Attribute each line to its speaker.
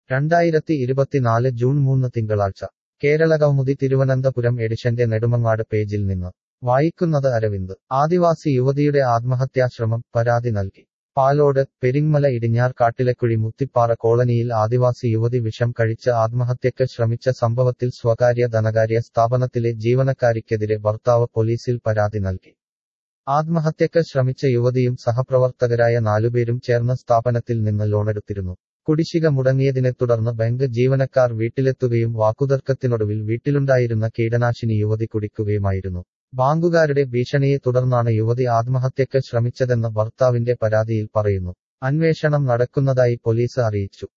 Speaker 1: രണ്ടായിരത്തി ഇരുപത്തിനാല് ജൂൺ മൂന്ന് തിങ്കളാഴ്ച കേരള കൗമുദി തിരുവനന്തപുരം എഡിഷന്റെ നെടുമങ്ങാട് പേജിൽ നിന്ന് വായിക്കുന്നത് അരവിന്ദ് ആദിവാസി യുവതിയുടെ ആത്മഹത്യാശ്രമം പരാതി നൽകി പാലോട് പെരിങ്ങമല ഇടിഞ്ഞാർ കാട്ടിലക്കുഴി മുത്തിപ്പാറ കോളനിയിൽ ആദിവാസി യുവതി വിഷം കഴിച്ച് ആത്മഹത്യക്ക് ശ്രമിച്ച സംഭവത്തിൽ സ്വകാര്യ ധനകാര്യ സ്ഥാപനത്തിലെ ജീവനക്കാരിക്കെതിരെ ഭർത്താവ് പോലീസിൽ പരാതി നൽകി ആത്മഹത്യക്ക് ശ്രമിച്ച യുവതിയും സഹപ്രവർത്തകരായ നാലുപേരും ചേർന്ന് സ്ഥാപനത്തിൽ നിന്ന് ലോണെടുത്തിരുന്നു കുടിശ്ശിക മുടങ്ങിയതിനെ തുടർന്ന് ബാങ്ക് ജീവനക്കാർ വീട്ടിലെത്തുകയും വാക്കുതർക്കത്തിനൊടുവിൽ വീട്ടിലുണ്ടായിരുന്ന കീടനാശിനി യുവതി കുടിക്കുകയുമായിരുന്നു ബാങ്കുകാരുടെ ഭീഷണിയെ തുടർന്നാണ് യുവതി ആത്മഹത്യക്ക് ശ്രമിച്ചതെന്ന് ഭർത്താവിന്റെ പരാതിയിൽ പറയുന്നു അന്വേഷണം നടക്കുന്നതായി പോലീസ് അറിയിച്ചു